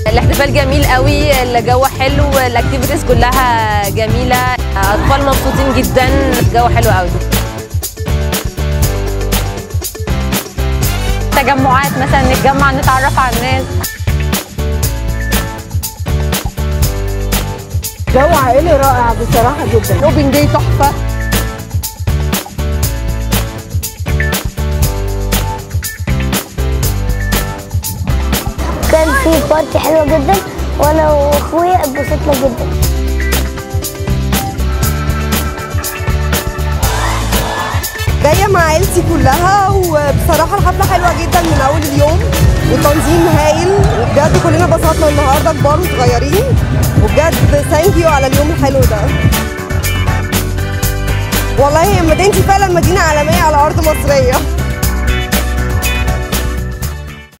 الاحتفال جميل قوي الجو حلو الاكتيفيتيز كلها جميله اطفال مبسوطين جدا الجو حلو قوي تجمعات مثلا نتجمع نتعرف على الناس جو عائلي رائع بصراحه جدا الاوبن داي تحفه كان في بارتي حلوه جدا وانا واخويا اتبسطنا جدا جايه مع عيلتي كلها وبصراحه الحفله حلوه جدا من اول اليوم والتنظيم هايل وبجد كلنا انبسطنا النهارده كبار وصغيرين وبجد ثانك يو على اليوم الحلو ده والله هي مدينتي فعلا مدينه عالميه على ارض مصريه